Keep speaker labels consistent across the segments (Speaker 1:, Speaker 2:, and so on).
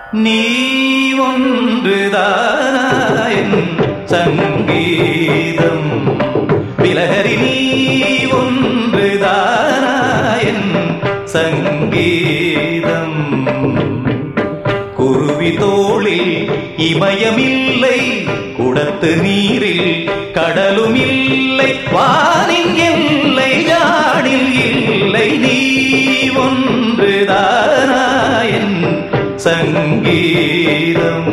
Speaker 1: நீ ஒன்றுதானாயன் சங்கீதம் விலகரி நீ ஒன்றுதானாயன் சங்கீதம் குருவி தோளில் இமயமில்லை குடத்து நீரில் கடலும் இல்லை வானின் எல்லை ஜாடில் இல்லை நீ ஒன்றுதானாயன் சங்கீதம்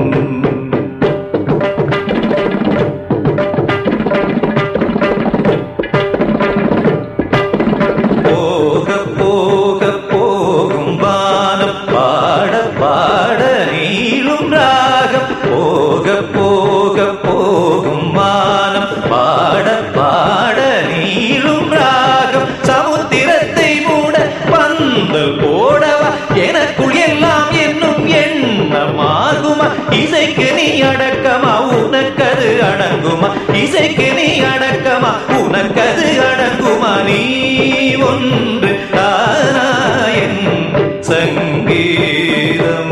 Speaker 1: போக போக போகும் வானம் பாட பாட நீளும் ராகம் போக போக போகும் வானம் பாட பாட நீளும் ராகம் சமுத்திரத்தை மூட பந்தல் போடவா எனக்குள் எல்லாம் என்னும் எண்ணமாகுமா இசைக்கு நீ அடக்கமா உனக்கது அடங்குமா இசைக்கு நீ அடக்கமா உனக்கது அடங்குமா நீ ஒன்று தாராயன் சங்கீதம்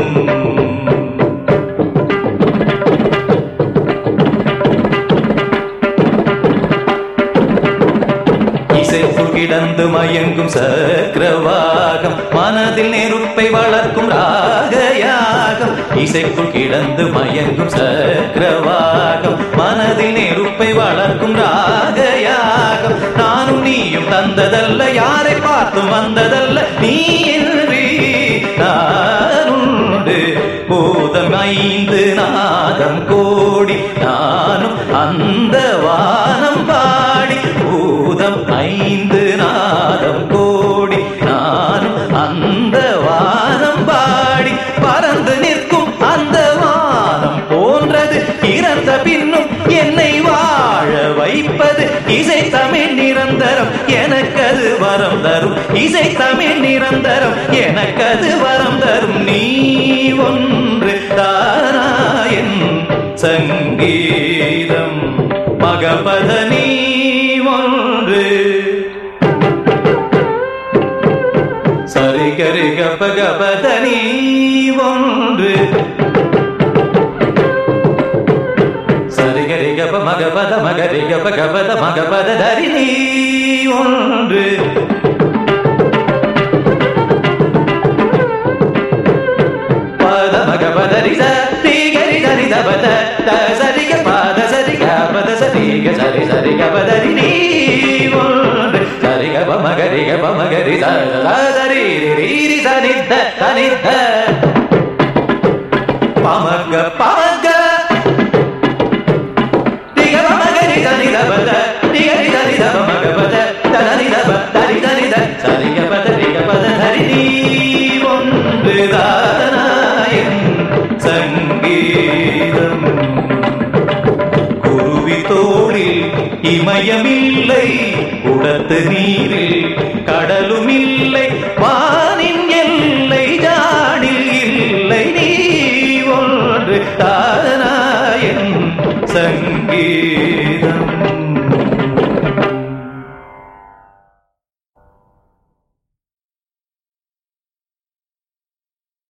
Speaker 1: இசைக்குள் கிடந்து மயங்கும் சக்கரவாகம் மனதில் நெருப்பை வளர்க்கும் ராகயாகம் இசைக்குள் கிடந்து மயங்கும் சக்கரவாகம் மனதில் நெருப்பை வளர்க்கும் ராகயாகம் நானும் நீயும் தந்ததல்ல யாரை பார்த்தும் வந்ததல்ல நீ என்று நானுண்டு பூதம் ஐந்து நாதம் கோடி நானும் அந்த வானம் பாடி பூதம் ஐந்து நாதம் கோடி நானும் அந்த வானம் பாடி பறந்து நிற்கும் அந்த வானம் போன்றது இறந்த பின்னும் என்னை வாழ வைப்பது இசை தமிழ் நிரந்தரம் எனக்கது வரம் தரும் இசை தமிழ் நிரந்தரம் எனக்கது வரம் தரும் நீ ஒன்று தாராயன் சங்கீதம் மகபத நீ ஒன்று சரி கரி கப கபத நீ ஒன்று சரி கரி கப மகபத மகரி கப கபத மகபத தரி நீ ஒன்று பத மகபத ரிச தீகரி தரி தபத த சரி க பத சரி க பத சரி க சரி சரி க பத ரி நீ ஒன்று சரி க ப மகரி க ப மகரி ச ச சரி ரி ரி ரி ச நி த த நி த பமக பமக திக பமகரி த நி த பத திகரி த நி த பமக பத த நி த ப தரி த நி த சரி க பத ரி க பத தரி நீ ஒன்று தானாயன் சங்கீதம் குருவி தோளில் இமயமில்லை குடத்து நீரில் கடலும் இல்லை வானின் எல்லை ஜாடில் இல்லை நீ ஒன்று தானாயன் சங்கீதம்